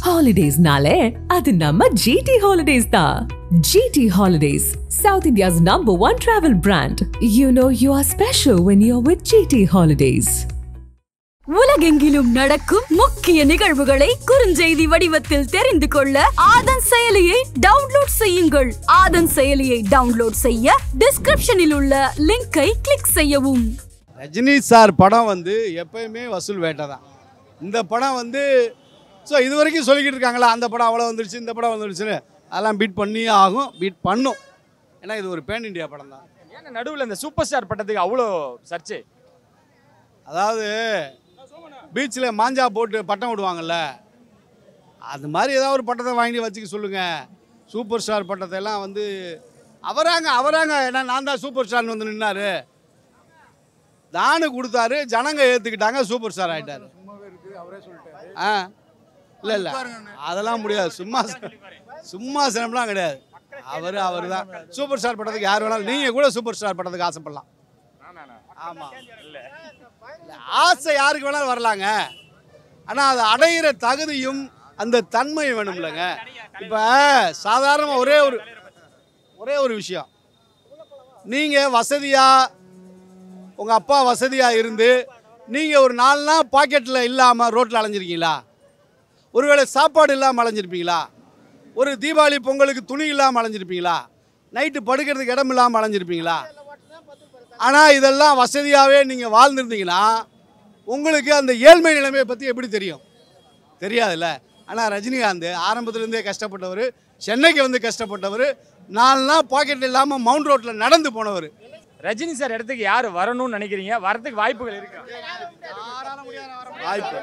ஹாலிடேஸ்னாலே அது நம்ம ஜிடி ஹாலிடேஸ் தான் GT holidays south India's number one travel brand you know you are special when you are with GT holidays உலகெங்கிலும் நடக்கும் முக்கிய நிகழ்வுகளை குறுஞ்செய்தி வடிவத்தில் தெரிந்து கொள்ள ஆதன் செயலியை டவுன்லோட் செய்யுங்கள் ஆதன் செயலியை டவுன்லோட் செய்ய டிஸ்கிரிப்ஷனில் உள்ள லிங்கை கிளிக் செய்யவும் ரஜினி சார் படம் வந்து எப்பயுமே வசூல் வேட்டை தான் இந்த படம் வந்து ஸோ இது வரைக்கும் சொல்லிக்கிட்டு இருக்காங்களா அந்த படம் அவ்வளோ வந்துருச்சு இந்த படம் வந்துருச்சுன்னு அதெல்லாம் பீட் பண்ணியே ஆகும் பீட் பண்ணும் ஏன்னா இது ஒரு பேன் இண்டியா படம் தான் ஏன்னா நடுவில் இந்த சூப்பர் ஸ்டார் பட்டத்துக்கு அவ்வளோ சர்ச்சை அதாவது பீச்சில் மாஞ்சா போட்டு பட்டம் விடுவாங்கல்ல அது மாதிரி ஏதாவது ஒரு பட்டத்தை வாங்கி வச்சுக்க சொல்லுங்கள் சூப்பர் ஸ்டார் பட்டத்தை எல்லாம் வந்து அவராங்க அவராங்க ஏன்னா நான் தான் சூப்பர் ஸ்டார்னு வந்து நின்னாரு தானு கொடுத்தாரு ஜனங்க ஏற்றுக்கிட்டாங்க சூப்பர் ஸ்டார் ஆகிட்டாரு ஆ இல்லை இல்லை அதெல்லாம் முடியாது சும்மா சும்மா சிரமம்லாம் கிடையாது அவர் அவர் தான் சூப்பர் ஸ்டார் பட்டத்துக்கு யார் வேணாலும் நீங்கள் கூட சூப்பர் ஸ்டார் பட்டத்துக்கு ஆசைப்படலாம் ஆமாம் ஆசை யாருக்கு வேணாலும் வரலாங்க ஆனால் அதை அடையிற தகுதியும் அந்த தன்மை வேணும்லங்க இப்போ சாதாரணமாக ஒரே ஒரு ஒரே ஒரு விஷயம் நீங்கள் வசதியாக உங்கள் அப்பா வசதியாக இருந்து நீங்கள் ஒரு நாலு நாள் பாக்கெட்டில் இல்லாமல் ரோட்டில் அலைஞ்சிருக்கீங்களா ஒருவேளை சாப்பாடு இல்லாமல் அலைஞ்சிருப்பீங்களா ஒரு தீபாவளி பொங்கலுக்கு துணி இல்லாமல் அலைஞ்சிருப்பீங்களா நைட்டு படுக்கிறதுக்கு இடம் இல்லாமல் அலைஞ்சிருப்பீங்களா ஆனால் இதெல்லாம் வசதியாகவே நீங்கள் வாழ்ந்துருந்தீங்கன்னா உங்களுக்கு அந்த ஏழ்மை நிலைமையை பற்றி எப்படி தெரியும் தெரியாதுல்ல ஆனால் ரஜினிகாந்த் ஆரம்பத்துலேருந்தே கஷ்டப்பட்டவர் சென்னைக்கு வந்து கஷ்டப்பட்டவர் நாலு நாள் பாக்கெட் இல்லாமல் மவுண்ட் ரோட்டில் நடந்து போனவர் ரஜினி சார் இடத்துக்கு யார் வரணும்னு நினைக்கிறீங்க வரதுக்கு வாய்ப்புகள் இருக்கா வாய்ப்பு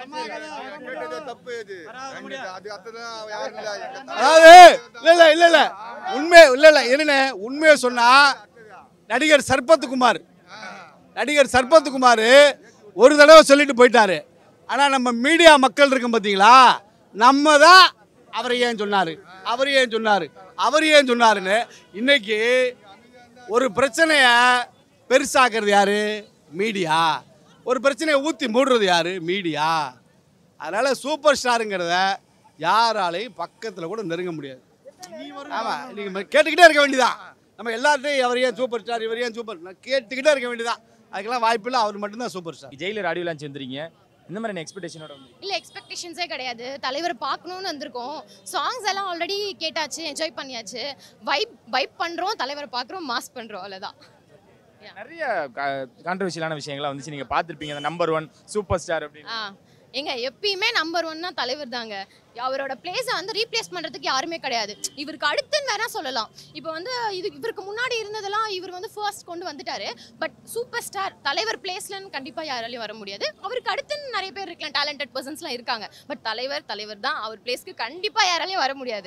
தப்பு இது அது அதுதான் யாரும் இல்ல. அதாவது இல்லை இல்லை இல்லை இல்லை உண்மை இல்லை இல்லை என்னண்ணே உண்மையை சொன்னால் நடிகர் சர்பத்குமார் நடிகர் சர்பத்குமார் ஒரு தடவை சொல்லிட்டு போயிட்டாரு ஆனால் நம்ம மீடியா மக்கள் இருக்கும் பார்த்தீங்களா நம்ம தான் அவரை ஏன் சொன்னார் அவர் ஏன் சொன்னார் அவர் ஏன் சொன்னாருன்னு இன்னைக்கு ஒரு பிரச்சனையை பெருசாக்குறது யாரு மீடியா ஒரு பிரச்சனையை ஊற்றி மூடுறது யாரு மீடியா அதனால் சூப்பர் ஸ்டாருங்கிறத யாராலையும் பக்கத்தில் கூட நெருங்க முடியாது ஆமாம் நீங்கள் கேட்டுக்கிட்டே இருக்க வேண்டியதான் நம்ம எல்லார்ட்டையும் அவர் ஏன் சூப்பர் ஸ்டார் இவர் ஏன் சூப்பர் நான் கேட்டுக்கிட்டே இருக்க வேண்டியதான் அதுக்கெல்லாம் வாய்ப்பில்லை அவர் மட்டும்தான் super star Jailer audio launch வந்துறீங்க இந்த மாதிரி எக்ஸ்பெக்டேஷனோட வந்து இல்லை எக்ஸ்பெக்டேஷன்ஸே கிடையாது தலைவரை பார்க்கணும்னு வந்திருக்கோம் சாங்ஸ் எல்லாம் ஆல்ரெடி கேட்டாச்சு என்ஜாய் பண்ணியாச்சு வைப் வைப் பண்ணுறோம் தலைவரை பார்க்குறோம் மாஸ் பண்ணுறோம் அவ்வளோதான் நிறைய கான்ட்ரவர்ஷியலான விஷயங்கள்லாம் வந்துச்சு நீங்க பார்த்துருப்பீங்க அந்த நம்பர் ஒன் சூப்பர் ஸ்டார் அப்படின்னு ஆ ஏங்க எப்பயுமே நம்பர் ஒன்னா தலைவர் தாங்க அவரோட பிளேஸை வந்து ரீப்ளேஸ் பண்ணுறதுக்கு யாருமே கிடையாது இவருக்கு அடுத்துன்னு வேணா சொல்லலாம் இப்போ வந்து இது இவருக்கு முன்னாடி இருந்ததெல்லாம் இவர் வந்து ஃபர்ஸ்ட் கொண்டு வந்துட்டாரு பட் சூப்பர் ஸ்டார் தலைவர் பிளேஸ்லன்னு கண்டிப்பாக யாராலையும் வர முடியாது அவருக்கு அடுத்துன்னு நிறைய பேர் இருக்கலாம் டேலண்டட் பர்சன்ஸ்லாம் இருக்காங்க பட் தலைவர் தலைவர் தான் அவர் பிளேஸ்க்கு கண்டிப்பாக யாராலையும் வர முடியாது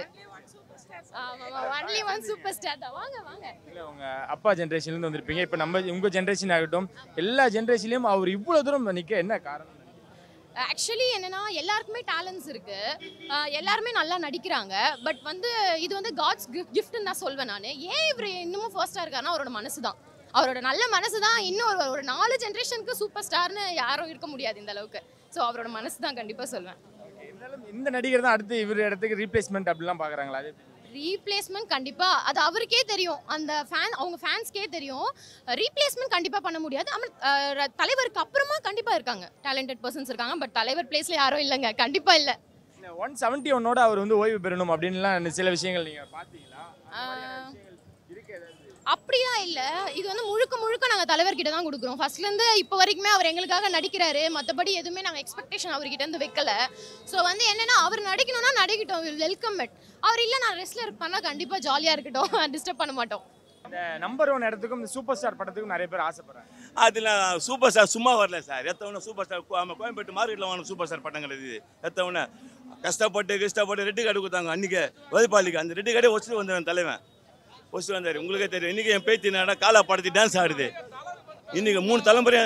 ஒன்லி ஒன் சூப்பர் ஸ்டார் தான் வாங்க வாங்க இல்லை உங்க அப்பா ஜென்ரேஷன்லேருந்து வந்திருப்பீங்க இப்போ நம்ம உங்க ஜென்ரேஷன் ஆகட்டும் எல்லா ஜென்ரேஷன்லையும் அவர் இவ்வளோ தூரம் நிற்க என்ன காரணம் ஆக்சுவலி என்னன்னா எல்லாருக்குமே டேலண்ட்ஸ் இருக்கு அஹ் எல்லாருமே நல்லா நடிக்கிறாங்க பட் வந்து இது வந்து காட்ஸ் கிஃப்ட்னு தான் சொல்வேன் நான் ஏன் இவர் இன்னமும் ஃபர்ஸ்டாக இருக்காருன்னா அவரோட மனசு தான் அவரோட நல்ல மனசு தான் இன்னும் ஒரு ஒரு நாலு ஜென்ரேஷனுக்கு சூப்பர் ஸ்டார்னு யாரும் இருக்க முடியாது இந்த அளவுக்கு ஸோ அவரோட மனசு தான் கண்டிப்பாக சொல்வேன் இருந்தாலும் இந்த நடிகர் தான் அடுத்து இவர் இடத்துக்கு ரீப்ளேஸ்மெண்ட் அப்படிலாம் பார்க்குறாங்களா அது எப்படி? ரீப்ளேஸ்மெண்ட் கண்டிப்பாக அது அவருக்கே தெரியும் அந்த ஃபேன் அவங்க ஃபேன்ஸ்க்கே தெரியும் ரீப்ளேஸ்மெண்ட் கண்டிப்பாக பண்ண முடியாது ஆமா, அஹ், ர- தலைவருக்கு அப்புறமா கண்டிப்பாக இருக்காங்க டேலண்டட் பர்சன்ஸ் இருக்காங்க பட் தலைவர் பிளேஸில் யாரும் இல்லைங்க கண்டிப்பாக இல்லை இந்த ஒன் செவன்ட்டி ஒன்னோட அவர் வந்து ஓய்வு பெறணும் அப்படின்லாம் சில விஷயங்கள் நீங்கள் பார்த்தீங்களா ஆஹ் அப்படிலாம் இல்ல இது வந்து முழுக்க முழுக்க நாங்க தலைவர்கிட்ட தான் கொடுக்குறோம் ஃபர்ஸ்ட்ல இருந்து இப்போ வரைக்குமே அவர் எங்களுக்காக நடிக்கிறாரு மத்தபடி எதுவுமே நாங்க எக்ஸ்பெக்டேஷன் அவர்கிட்ட இருந்து வைக்கல ஸோ வந்து என்னன்னா அவர் நடிக்கணும்னா நடிக்கட்டும் வெல்கம் இட் அவர் இல்ல நான் ரெஸ்ட்ல இருப்பேன்னா கண்டிப்பா ஜாலியா இருக்கட்டும் டிஸ்டர்ப் பண்ண மாட்டோம் இந்த நம்பர் ஒன் இடத்துக்கும் இந்த சூப்பர் ஸ்டார் படத்துக்கும் நிறைய பேர் ஆசைப்படுறாங்க அதில் சூப்பர் ஸ்டார் சும்மா வரல சார் எத்தவொன்னே சூப்பர் ஸ்டார் நம்ம கோயம்பேட்டு மார்க்கெட்டில் வாங்கின சூப்பர் ஸ்டார் பட்டம் கிடையாது எத்தவொன்னே கஷ்டப்பட்டு கஷ்டப்பட்டு ரெட்டி கார்டு கொடுத்தாங்க அன்றைக்கி வதிப்பாளிக்கு அந்த ரெட்டி கார்டே வச்சுட்டு வந்தவன் தலைவன் வச்சுட்டு வந்தார் உங்களுக்கே தெரியும் இன்றைக்கி என் பேத்தி என்னடா காலா படுத்தி டான்ஸ் ஆடுது இன்றைக்கி மூணு தலைமுறை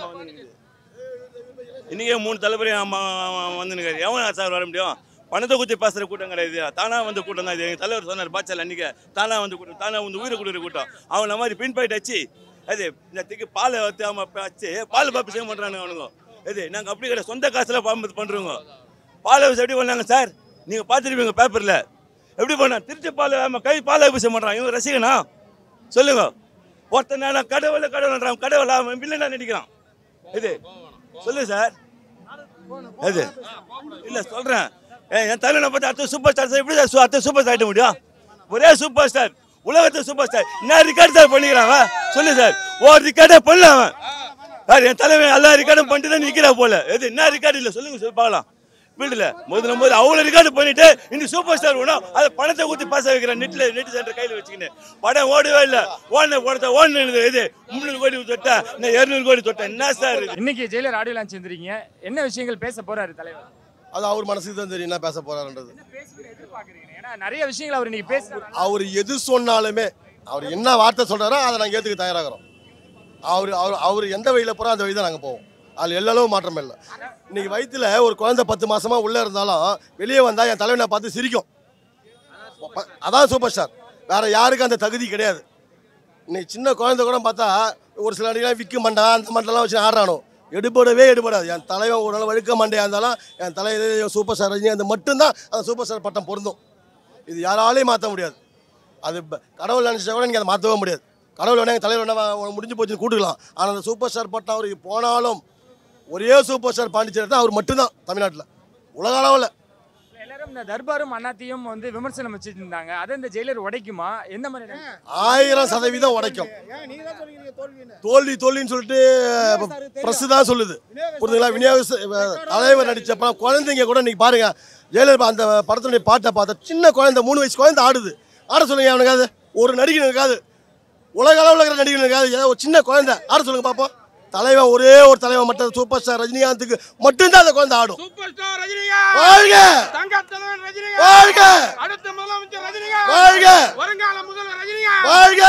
இன்றைக்கே மூணு தலைமுறை வந்துனுக்காரு எவன் சார் வர முடியும் பணத்தை குத்தி பேசுகிற கூட்டம் கிடையாது தானாக வந்து கூட்டம் தான் இது எங்கள் தலைவர் சொன்னார் பாச்சல் அன்றைக்கி தானாக வந்து கூட்டம் தானாக வந்து உயிரை கொடுக்குற கூட்டம் அவன் மாதிரி பின் பாயிண்ட் வச்சு அது இந்த திக்கு பாலை வச்சு அவன் வச்சு பால் பாப்பு செய்ய மாட்டானுங்க அவனுங்க இது நாங்கள் அப்படி கிடையாது சொந்த காசில் பாம்பு பண்ணுறோங்க பால் அபிஷேகம் எப்படி பண்ணாங்க சார் நீங்கள் பார்த்துருப்பீங்க பேப்பரில் எப்படி பண்ண திருச்சி பால் ஆமாம் கை பால் அபிஷேகம் பண்ணுறான் இவங்க ரசிகனா சொல்லுங்க ஒருத்தன் நான் கடவுள கடவுள்ன்றான் கடவுள் அவன் வில்லனா நடிக்கிறான் இது சொல்லு சார் இது இல்லை சொல்கிறேன் என் தலைவனை பார்த்து அடுத்த சூப்பர் ஸ்டார் சார் எப்படி சார் சு- அடுத்த சூப்பர் ஸ்டார் ஆகிட முடியும் ஒரே சூப்பர் ஸ்டார் உலகத்தை சூப்பர் ஸ்டார் என்ன ரிக்கார்டு சார் பண்ணிக்கிறான் அவன்? சொல்லு சார் ஒரு ரிக்கார்டே பண்ணல அவன் சார் என் தலைவன் எல்லா ரிக்கார்டும் பண்ணிட்டு தான் நிற்கிறா போல எது என்ன ரிக்கார்டு இல்லை சொல்லுங்க சொல்லி பார்க்கலாம் ஃபீல்டில் முதல்ல போது அவ்வளோ ரெக்கார்டு பண்ணிட்டு இந்த சூப்பர் ஸ்டார் வேணும் அதை பணத்தை ஊற்றி பாச வைக்கிறேன் நெட்டில் நெட் சென்டர் கையில் வச்சுக்கின்னு படம் ஓடவே இல்லை ஓடின படத்தை ஓடினது இது முந்நூறு கோடி தொட்டேன் இன்னும் இரநூறு கோடி தொட்டேன் என்ன சார் இது இன்னைக்கு ஜெயிலர் ஆடியோ லான்ச் வந்திருக்கீங்க என்ன விஷயங்கள் பேச போறாரு தலைவர் அது அவர் மனசுக்கு தான் தெரியும் என்ன பேச போறாருன்றது பேசணும்னு எதிர்பார்க்குறீங்க ஏன்னா நிறைய விஷயங்கள் அவர் இன்னைக்கு பேசுறாரு அவர் எது சொன்னாலுமே அவர் என்ன வார்த்தை சொல்றாரோ அதை நாங்கள் ஏற்றுக்க தயாராகிறோம் அவர் அவர் அவர் எந்த வழியில் போகிறோம் அந்த வழி தான் நாங்கள் போவோம் அதில் எல்லளவும் மாற்றம் இல்லை இன்னைக்கு வயித்துல ஒரு குழந்தை பத்து மாசமா உள்ளே இருந்தாலும் வெளியே வந்தால் என் தலைவனை பார்த்து சிரிக்கும் ப- அதான் சூப்பர் ஸ்டார் வேற யாருக்கும் அந்த தகுதி கிடையாது இன்னைக்கு சின்ன குழந்தை கூட பார்த்தா ஒரு சில அடிலாம் விக்கு மண்டா அந்த மண்டெல்லாம் வச்சு ஆடுறானோ எடுபடவே எடுபடாது என் தலைவன் ஒரு நாள் வழுக்க மண்டையாக இருந்தாலும் என் தலைவர் சூப்பர் ஸ்டார் ரஜினி அந்த மட்டும்தான் அந்த சூப்பர் ஸ்டார் பட்டம் பொருந்தும் இது யாராலையும் மாற்ற முடியாது அது ப- கடவுள் நினச்சா கூட நீங்கள் அதை மாற்றவே முடியாது கடவுள் வேணா எங்கள் தலைவர் வேணா வா- முடிஞ்சு போச்சுன்னு கூட்டுக்கலாம் ஆனால் அந்த சூப்பர் ஸ்டார் பட்டம் அவருக்கு போனாலும் ஒரே சூப்பர் ஸ்டார் பாண்டிச்சேரி தான் அவர் மட்டும்தான் தமிழ்நாட்டில் உலக அளவில் எல்லாரும் இந்த தர்பாரும் அண்ணாத்தையும் வந்து விமர்சனம் வச்சுட்டு இருந்தாங்க அதை இந்த ஜெயிலர் உடைக்குமா எந்த மாதிரி ஆயிரம் சதவீதம் உடைக்கும் தோல்வி தோல்வின்னு சொல்லிட்டு பிரஸ் தான் சொல்லுது புரியுதுங்களா விநியோக ச- அஹ் தலைவர் நடிச்ச படம் குழந்தைங்க கூட இன்னைக்கு பாருங்க ஜெயலலிதா அந்த படத்துடைய பாட்டை பார்த்தா சின்ன குழந்தை மூணு வயசு குழந்தை ஆடுது ஆட சொல்லுங்க அவனுக்காது ஒரு நடிகனுக்காது உலக அளவில் இருக்கிற நடிகனுக்காது ஏதோ ஒரு சின்ன குழந்தை ஆட சொல்லுங்க பார்ப்போம் தலைவன் ஒரே ஒரு தலைவன் மட்டும் சூப்பர் ஸ்டார் ரஜினிகாந்துக்கு மட்டும்தான் அந்த குழந்தை ஆடும் சூப்பர் ஸ்டார் ரஜினிகாந்த் வாழ்க தங்க தலைவர் ரஜினிகாந்த் வாழ்க அடுத்த முதலமைச்சர் ரஜினிகாந்த் வாழ்க வருங்கால முதல்வர் ரஜினிகாந்த் வாழ்க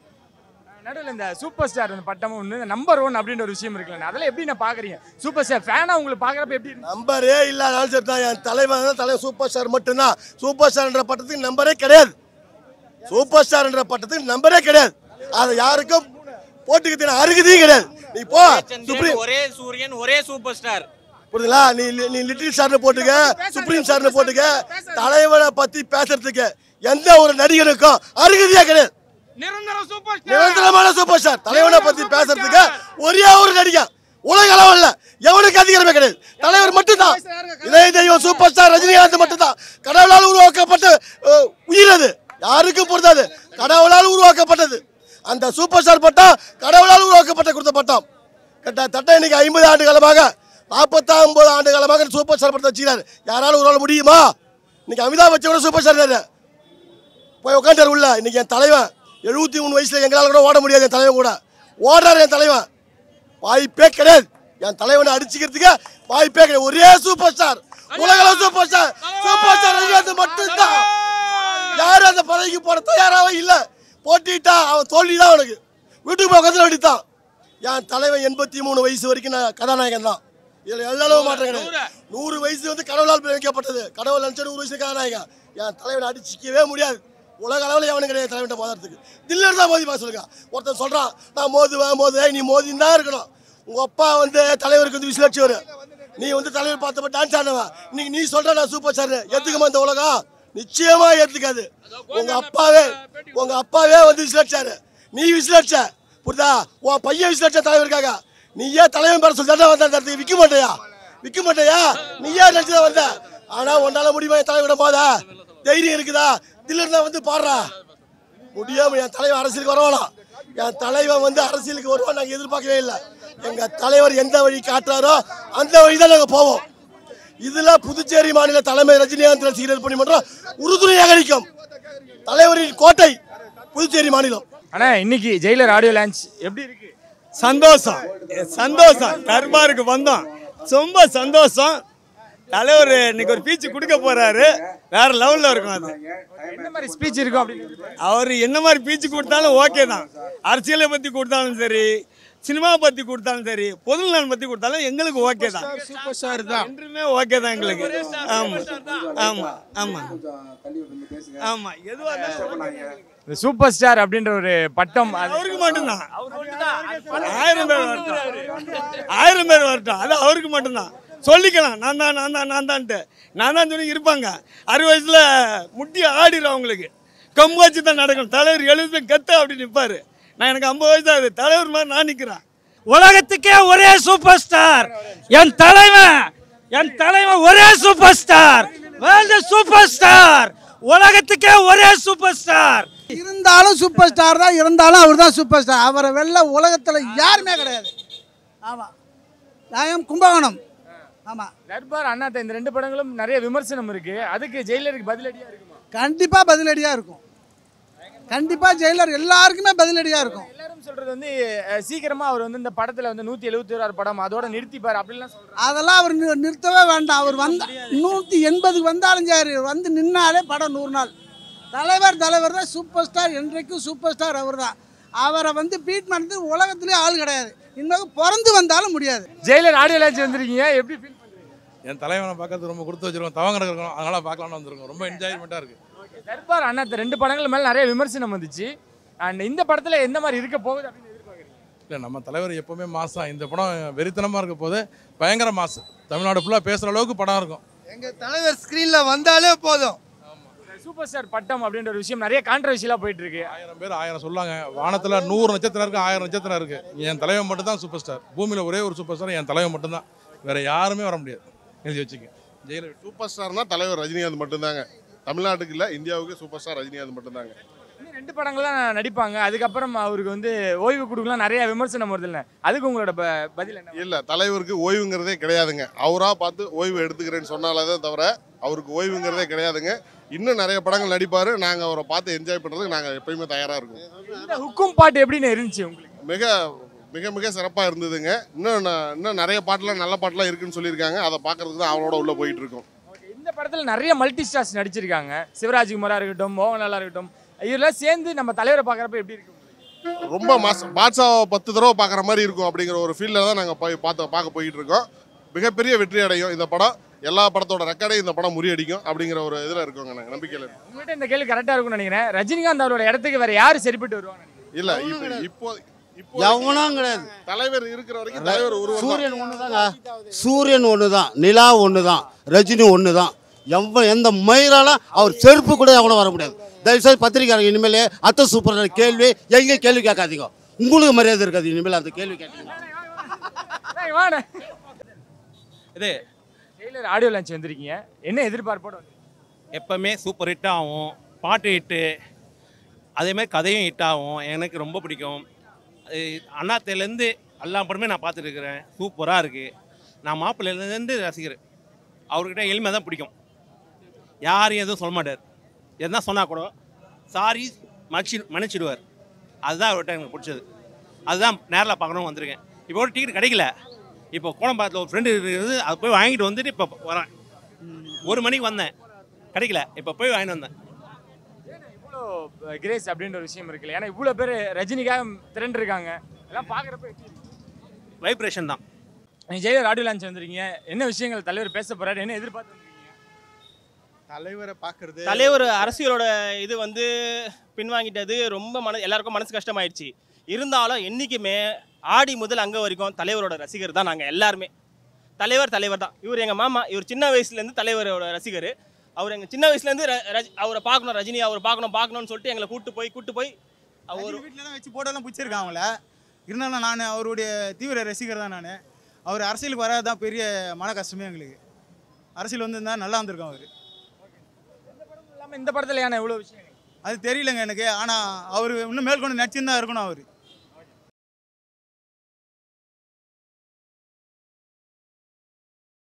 நடுவில் இந்த சூப்பர் ஸ்டார் அந்த பட்டமும் வந்து நம்பர் ஒன் அப்படின்ற ஒரு விஷயம் இருக்குல்ல அதெல்லாம் எப்படி நான் பாக்குறீங்க சூப்பர் ஸ்டார் ஃபேனா உங்களுக்கு பாக்குறப்ப எப்படி இருக்கு? நம்பரே இல்லாத சரி தான் என் தலைவன் தான் தலைவன் சூப்பர் ஸ்டார் மட்டும்தான் சூப்பர் ஸ்டார்ன்ற பட்டத்துக்கு நம்பரே கிடையாது சூப்பர் ஸ்டார்ன்ற பட்டத்துக்கு நம்பரே கிடையாது அதை யாருக்கும் போட்டுக்கிட்டு அருகதையும் கிடையாது நீ போ சுப்ரீம் ஒரே சூரியன் ஒரே சூப்பர் ஸ்டார் புரியுதுங்களா நீ லி- நீ லிட்டில் ஸ்டார்னு போட்டுக்க சுப்ரீம் ஸ்டார்னு போட்டுக்க தலைவனை பத்தி பேசுறதுக்கு எந்த ஒரு நடிகனுக்கும் அருகதையா கிடையாது நிரந்தர சூப்பர் ஸ்டார் நிரந்தரமான சூப்பர் ஸ்டார் தலைவனை பத்தி பேசுறதுக்கு ஒரே ஒரு நடிகர் உலக அளவில் எவனுக்கு அதிகாரமே கிடையாது தலைவர் மட்டும்தான் இதே தெய்வம் சூப்பர் ஸ்டார் ரஜினிகாந்த் மட்டும்தான் கடவுளால் உருவாக்கப்பட்ட அஹ், உயிர் அது யாருக்கும் பொருந்தாது கடவுளால் உருவாக்கப்பட்டது அந்த சூப்பர் ஸ்டார் பட்டம் கடவுளால் உருவாக்கப்பட்ட கொடுத்த பட்டம் கிட்டத்தட்ட இன்னைக்கு ஐம்பது ஆண்டு காலமாக நாற்பத்தாம்பது ஆண்டு காலமாக இந்த சூப்பர் ஸ்டார் பட்டத்தை வச்சுக்கிறாரு யாராலும் உருவாக முடியுமா இன்னைக்கு அமிதாப் பச்சன் கூட சூப்பர் ஸ்டார் போய் உட்காந்துரு உள்ள இன்னைக்கு என் தலைவன் எழுபத்தி மூணு வயசுல எங்களால் கூட ஓட முடியாது என் தலைவன் கூட ஓடுறாரு என் தலைவன் வாய்ப்பே கிடையாது என் தலைவனை அடிச்சுக்கிறதுக்கு வாய்ப்பே கிடையாது ஒரே சூப்பர் ஸ்டார் உலகள super star super star Rajinikanth மட்டும்தான் யாரும் அந்த பதவிக்கு போட தயாராகவே இல்லை போட்டிட்டா அவன் தோல்வி தான் அவனுக்கு வீட்டுக்கு போய் உட்காந்து வேண்டித்தான் என் தலைவன் எண்பத்தி மூணு வயசு வரைக்கும் நான் கதாநாயகன் தான் இதில் எல்லாரும் மாற்றம் கிடையாது நூறு வயசு வந்து கடவுளால் வைக்கப்பட்டது கடவுள் நினச்ச நூறு வயசு கதாநாயகன் என் தலைவனை அடிச்சிக்கவே முடியாது உலக அளவில் எவனும் கிடையாது தலைவன் மோதுறதுக்கு தில்லியில் தான் மோதி பார்க்க சொல்லுங்க ஒருத்தன் சொல்கிறான் நான் மோதுவேன் மோதுவேன் நீ மோதின்னு தான் இருக்கணும் உங்கள் அப்பா வந்து தலைவருக்கு வந்து விசிலடிச்சவர் நீ வந்து தலைவர் பார்த்தப்ப டான்ஸ் ஆனவன் இன்னைக்கு நீ சொல்ற நான் சூப்பர் ஸ்டார் ஏத்துக்குமா இந்த உலகம் நிச்சயமா ஏத்துக்காது உங்க அப்பாவே உங்க அப்பாவே வந்து விசிலடிச்சாரு நீ விசிலடிச்ச புரியுதா உன் பையன் விசிலடிச்ச தலைவருக்காக நீ ஏன் தலைவன் பேர சொல்லி வந்த அந்த இடத்துக்கு விற்க மாட்டேயா விற்க மாட்டேயா நீ ஏன் நினைச்சுதான் வந்த ஆனா உன்னால முடியுமா என் தலைவரிடம் போதா தைரியம் இருக்குதா தில்ல இருந்தா வந்து பாடுறா முடியாம என் தலைவன் அரசியலுக்கு வரவானாம் என் தலைவன் வந்து அரசியலுக்கு வருவான் நாங்கள் எதிர்பார்க்கவே இல்லை எங்க தலைவர் எந்த வழி காட்டுறாரோ அந்த வழி தான் நாங்கள் போவோம் இதுல புதுச்சேரி மாநில தலைமை ரஜினிகாந்த் ரசிகர்கள் பணிமன்றம் உறுதுணையாக அளிக்கும் தலைவரின் கோட்டை புதுச்சேரி மாநிலம் ஆனா இன்னைக்கு ஜெயிலர் ஆடியோ லான்ச் எப்படி இருக்கு சந்தோஷம் சந்தோஷம் தர்பாருக்கு வந்தோம் ரொம்ப சந்தோஷம் தலைவர் இன்னைக்கு ஒரு பீச்சு கொடுக்க போறாரு வேற லெவல்ல இருக்கும் அது என்ன மாதிரி ஸ்பீச் இருக்கும் அப்படின்னு அவர் என்ன மாதிரி பீச்சு கொடுத்தாலும் ஓகே தான் அரசியலை பத்தி கொடுத்தாலும் சரி சினிமா பத்தி கொடுத்தாலும் சரி பொது நலன் பத்தி கொடுத்தாலும் எங்களுக்கு ஓகே தான் சூப்பர் ஸ்டார் தான் என்றுமே ஓகே தான் எங்களுக்கு ஆமா ஆமா ஆமா ஆமா எதுவா இருந்தாலும் இந்த சூப்பர் ஸ்டார் அப்படின்ற ஒரு பட்டம் அது அவருக்கு மட்டும்தான் ஆயிரம் பேர் வரட்டும் ஆயிரம் பேர் வரட்டும் அது அவருக்கு மட்டும்தான் சொல்லிக்கலாம் நான் தான் நான் தான் நான் தான்ட்டு நான் தான் சொல்லி இருப்பாங்க அறுபது வயசில் முட்டி ஆடிடும் அவங்களுக்கு கம்பு வச்சு தான் நடக்கணும் தலைவர் எழுபது கத்து அப்படி நிற்பார் நான் எனக்கு ஐம்பது வயசு ஆகுது தலைவர் மாதிரி நான் நிற்கிறேன் உலகத்துக்கே ஒரே சூப்பர் ஸ்டார் என் தலைவன் என் தலைவன் ஒரே super star world super star உலகத்துக்கே ஒரே சூப்பர் ஸ்டார் இருந்தாலும் சூப்பர் ஸ்டார் தான் இருந்தாலும் அவர் தான் சூப்பர் ஸ்டார் அவரை வெல்ல உலகத்தில் யாருமே கிடையாது ஆமாம் நியாயம் கும்பகோணம் ஆமாம் தர்பார் அண்ணாத்த இந்த ரெண்டு படங்களும் நிறைய விமர்சனம் இருக்கு அதுக்கு ஜெயிலருக்கு பதிலடியா இருக்குமா கண்டிப்பாக பதிலடியாக இருக்கும் கண்டிப்பாக ஜெயிலர் எல்லாருக்குமே பதிலடியாக இருக்கும் எல்லாரும் சொல்றது வந்து அஹ், சீக்கிரமா அவர் வந்து இந்த படத்துல வந்து நூத்தி எழுபத்தி ஓராறு படம் அதோட நிறுத்திப்பார் அப்படிலாம் சொல்றாங்க அதெல்லாம் அவர் நி- நிறுத்தவே வேண்டாம் அவர் வந்து நூற்றி எண்பதுக்கு வந்தாலும் சரி வந்து நின்னாலே படம் நூறு நாள் தலைவர் தலைவர் தான் சூப்பர் ஸ்டார் என்றைக்கும் சூப்பர் ஸ்டார் அவர் தான் அவரை வந்து பீட் பண்ணுறது உலகத்திலே ஆள் கிடையாது இன்னும் பிறந்து வந்தாலும் முடியாது ஜெயிலர் ஆடியோ லான்ச் வந்திருக்கீங்க எப்படி ஃபீல் என் தலைவனை பார்க்கறது ரொம்ப கொடுத்து வச்சிருக்கோம் தவங்க இருக்கணும் அதனால பார்க்கலாம்னு வந்திருக்கோம் ரொம்ப என்ஜாய்மெண்ட்டாக இருக்கு தர்பார் அண்ணாத்த ரெண்டு படங்கள் மேல நிறைய விமர்சனம் வந்துச்சு அண்ட் இந்த படத்துல எந்த மாதிரி இருக்க போகுது அப்படின்னு எதிர்பார்க்குறீங்க இல்லை நம்ம தலைவர் எப்போவுமே மாசம் இந்த படம் வெறித்தனமாக இருக்க போது பயங்கர மாசு தமிழ்நாடு ஃபுல்லாக பேசுகிற அளவுக்கு படம் இருக்கும் எங்கள் தலைவர் ஸ்க்ரீனில் வந்தாலே போதும் சூப்பர் ஸ்டார் பட்டம் அப்படின்ற ஒரு விஷயம் நிறைய கான்ட்ரவர்ஷியலாக போயிட்டு இருக்கு ஆயிரம் பேர் ஆயிரம் சொல்லாங்க வானத்தில் நூறு நட்சத்திரம் இருக்கு ஆயிரம் நட்சத்திரம் இருக்கு என் தலைவன் மட்டும் தான் சூப்பர் ஸ்டார் பூமியில் ஒரே ஒரு சூப்பர் ஸ்டார் என் தலைவன் மட்டும்தான் வேற யாருமே வர முடியாது எழுதி வச்சுக்க ஜெயலலிதா சூப்பர் ஸ்டார்னா தலைவர் ரஜினிகாந்த் மட்டும்தாங்க தமிழ்நாட்டுக்கு இல்லை இந்தியாவுக்கு சூப்பர் ஸ்டார் ரஜினிகாந்த் மட்டும்தாங்க இன்னும் ரெண்டு படங்கள்லாம் நடிப்பாங்க அதுக்கப்புறம் அவருக்கு வந்து ஓய்வு கொடுக்கலாம் நிறைய விமர்சனம் வருது இல்லை அதுக்கு உங்களோட ப- பதில் என்ன இல்லை தலைவருக்கு ஓய்வுங்கிறதே கிடையாதுங்க அவராக பார்த்து ஓய்வு எடுத்துக்கிறேன்னு சொன்னாலே தவிர அவருக்கு ஓய்வுங்கிறதே கிடையாதுங்க இன்னும் நிறைய படங்கள் நடிப்பார் நாங்கள் அவரை பார்த்து என்ஜாய் பண்ணுறதுக்கு நாங்கள் எப்பயுமே தயாராக இருக்கோம் இந்த ஹுக்கும் பாட்டு எப்படின்னு இருந்துச்சு உங்களுக்கு மிக மிக மிக சிறப்பாக இருந்ததுங்க இன்னும் ந- இன்னும் நிறைய பாட்டுலாம் நல்ல பாட்டுலாம் இருக்குன்னு சொல்லியிருக்காங்க அதை பார்க்கறதுக்கு தான் அவளோட உள்ளே போயிட்டு இருக்கோம் இந்த படத்தில் நிறைய மல்டி ஸ்டார்ஸ் நடிச்சிருக்காங்க சிவராஜ்குமாரா இருக்கட்டும் மோகன்லாலா இருக்கட்டும் இதெல்லாம் சேர்ந்து நம்ம தலைவரை பார்க்குறப்ப எப்படி இருக்கு ரொம்ப மாசம் பாட்ஷாவை பத்து தடவை பார்க்குற மாதிரி இருக்கும் அப்படிங்கிற ஒரு ஃபீல்டில் தான் நாங்கள் போய் பார்த்து பார்க்க போயிட்டு இருக்கோம் மிகப்பெரிய வெற்றி அடையும் இந்த படம் எல்லா படத்தோட ரெக்கார்டையும் இந்த படம் முறியடிக்கும் அப்படிங்கிற ஒரு இதில் இருக்கோங்க நாங்கள் நம்பிக்கையில் இருக்கோம். உங்கள்கிட்ட இந்த கேள்வி கரெக்டாக இருக்கும்னு நினைக்கிறேன் ரஜினிகாந்த் அவரோட இடத்துக்கு வேற யார் சரிப்பட்டு வருவாங்க இல்ல இப்போ இப்போ இப்போ எவனும் கிடையாது தலைவர் இருக்கிற வரைக்கும் தலைவர் உருவம் சூரியன் ஒன்று தாங்க சூரியன் ஒன்று தான் நிலா ஒன்று தான் ரஜினி ஒன்று தான் எவன் எந்த மயிரால அவர் செருப்பு கூட எவனும் வர முடியாது தயவுசெய்து பத்திரிக்கையாளர் இனிமேல் அத்தை சூப்பர் கேள்வி எங்கே கேள்வி கேட்காதீங்க உங்களுக்கு மரியாதை இருக்காது இனிமேல் அந்த கேள்வி கேட்டீங்க ஏய், வாடா. இது ஜெயிலர் ஆடியோ லான்ச் வந்திருக்கீங்க என்ன எதிர்பார்ப்போட வந்திருக்கீங்க? எப்பவுமே சூப்பர் ஹிட் ஆகும் பாட்டு ஹிட்டு அதேமாதிரி கதையும் ஹிட் ஆகும் எனக்கு ரொம்ப பிடிக்கும் அது அண்ணாத்தையிலேருந்து எல்லா படமே நான் பார்த்துருக்குறேன் சூப்பராக இருக்குது நான் மாப்பிள்ளையிலேருந்து ரசிகர் அவர்கிட்ட எளிமை தான் பிடிக்கும் யாரையும் எதுவும் சொல்ல மாட்டார் எதுனா சொன்னால் கூட சாரி மன்னிச்சு மன்னிச்சிடுவார் அதுதான் அவர்கிட்ட எனக்கு பிடிச்சது அதுதான் நேரில் பார்க்கணும் வந்திருக்கேன் இப்போ ஒரு டிக்கெட் கிடைக்கல இப்போ கோடம்பாக்கத்தில் ஒரு ஃப்ரெண்டு இருக்குது அது போய் வாங்கிட்டு வந்துட்டு இப்போ வரேன் ஒரு மணிக்கு வந்தேன் கிடைக்கல இப்போ போய் வாங்கிட்டு வந்தேன் இவ்வளோ கிரேஸ் அப்படின்ற ஒரு விஷயம் இருக்குல்ல ஏன்னா இவ்வளோ பேர் ரஜினிக்காக திரண்டு இருக்காங்க எல்லாம் பார்க்குறப்ப எப்படி இருக்கு வைப்ரேஷன் தான் நீங்க ஜெயிலர் ஆடியோ லான்ச் வந்திருக்கீங்க என்ன விஷயங்கள் தலைவர் பேச போறாரு என்ன எதிர்பார்த்து வந்திருக்கீங்க? தலைவரை பார்க்கறது தலைவர் அரசியலோட இது வந்து பின்வாங்கிட்டது ரொம்ப மன எல்லாருக்கும் மனசு கஷ்டமாயிடுச்சு இருந்தாலும் என்றைக்குமே ஆடி முதல் அங்கே வரைக்கும் தலைவரோட ரசிகர் தான் நாங்கள் எல்லாருமே தலைவர் தலைவர் தான் இவர் எங்கள் மாமா இவர் சின்ன வயசுலேருந்து தலைவரோட ரசிகர் அவர் எங்கள் சின்ன வயசுலேருந்து அவரை பார்க்கணும் ரஜினி அவரை பார்க்கணும் பார்க்கணும்னு சொல்லிட்டு எங்களை கூட்டு போய் கூட்டு போய் அவர் வீட்டில் தான் வச்சு போட்டோலாம் பிடிச்சிருக்கேன் அவங்கள இருந்தாலும் நான் அவருடைய தீவிர ரசிகர் தான் நான் அவர் அரசியலுக்கு வராது தான் பெரிய மன கஷ்டமே எங்களுக்கு அரசியல் வந்திருந்தா நல்லா வந்திருக்கும் அவர் இல்லாமல் இந்த படத்தில் ஏன்னா இவ்வளோ விஷயம் அது தெரியலங்க எனக்கு ஆனால் அவர் இன்னும் மேற்கொண்டு நடிச்சுன்னு தான் இருக்கணும் அவர்